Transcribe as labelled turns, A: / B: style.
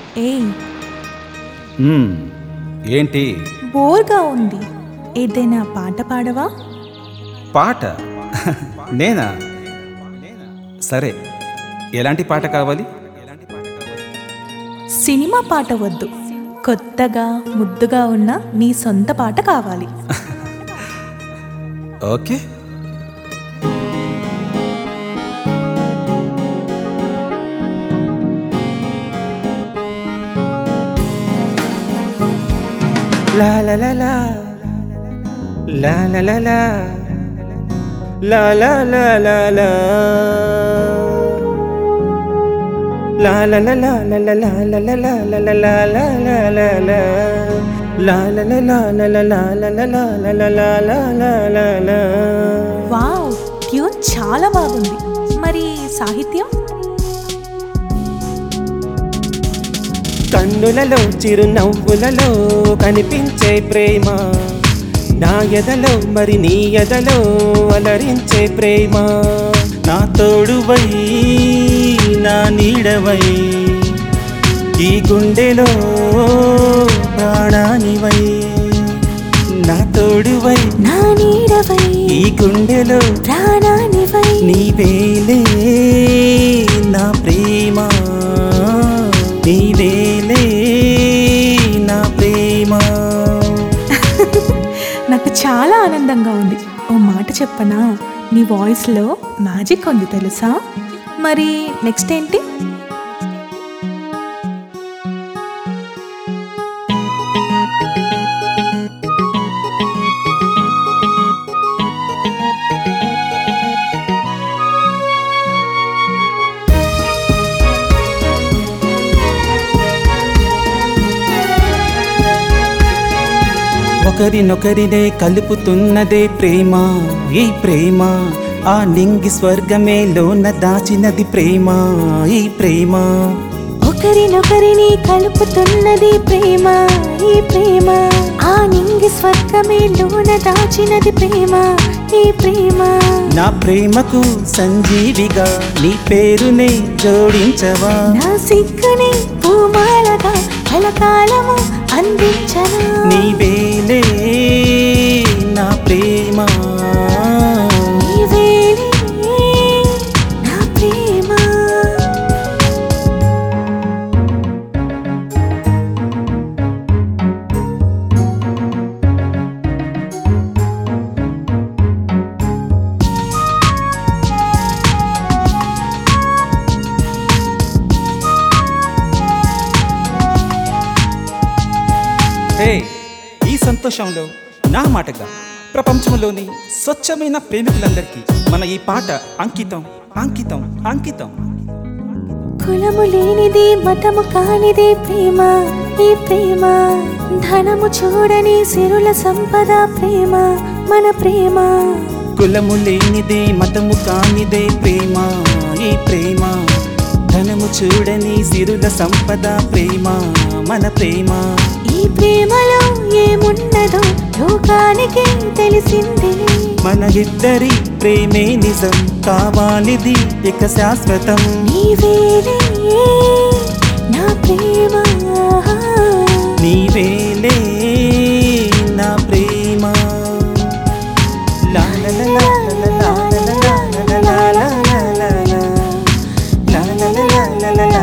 A: ఏయ్
B: మ్మ్. ఏంటి
A: బోర్గా ఉంది ఏదైనా పాట పాడవా
B: పాట నేనా సరే ఎలాంటి పాట కావాలి
A: సినిమా పాట వద్దు కొత్తగా ముద్దుగా ఉన్న నీ సొంత పాట కావాలి
B: ఓకే లా లా లా లా లా లా లా లా లా లా లా లా లా La la la la la la la la la la la la la la la la la La la la la la la la la la la la la la la la la la
A: wow tune చాలా బాగుంది మరి సాహిత్యం
B: కన్నులలో చిరునవ్వులలో కనిపించే ప్రేమ నా ఎదలో మరి నీ ఎదలో అలరించే ప్రేమ నా తోడువై నా నీడవై ఈ గుండెలో ప్రాణానివై నా తోడువై
A: నా నీడవై
B: ఈ గుండెలో
A: ప్రాణానివై
B: నీవేలే నా ప్రేమ నీవేలే నా ప్రేమ
A: నాకు చాలా ఆనందంగా ఉంది ఓ మాట చెప్పనా నీ వాయిస్లో మ్యాజిక్ ఉంది తెలుసా మరి నెక్స్ట్ ఏంటి
B: ఒకరినొకరినే కలుపుతున్నదే ప్రేమ ఈ ప్రేమ ఆ నింగి స్వర్గమే లోన దాచినది ప్రేమ ఈ ప్రేమ
A: ఒకరినొకరిని కలుపుతున్నది ప్రేమ ఈ ప్రేమ ఆ నింగి స్వర్గమే లోన దాచినది ప్రేమ ఈ ప్రేమ
B: నా ప్రేమకు సంజీవిగా నీ పేరునే జోడించవా
A: నా సిగ్గుని పూమాలగా కలకాలము అందించనా
B: నీవేలే నా ప్రేమ
A: నీవేలే నా ప్రేమ
B: హే ఈ సంతోషంలో నా మాటగా ప్రపంచంలోని స్వచ్ఛమైన ప్రేమికులందరికీ మన ఈ పాట అంకితం అంకితం అంకితం
A: కులము లేనిది మతము కానిది ప్రేమ ఈ ప్రేమ ధనము చూడని సిరుల సంపద ప్రేమ మన ప్రేమ
B: కులము లేనిదే మతము కానిదే ప్రేమ ఈ ప్రేమ ధనము చూడని సిరుల సంపద ప్రేమ మన ప్రేమ
A: ఈ ప్రేమలో ఏమున్నదో లోకానికి తెలిసింది
B: మన ఇద్దరి ప్రేమే నిజం కావాలిది ఇక శాశ్వతం
A: నీవేలే నా ప్రేమ
B: నీవేలే నా ప్రేమ లా లా లా లా లా లా లా లా లా లా లా లా లా లా లా లా లా లా లా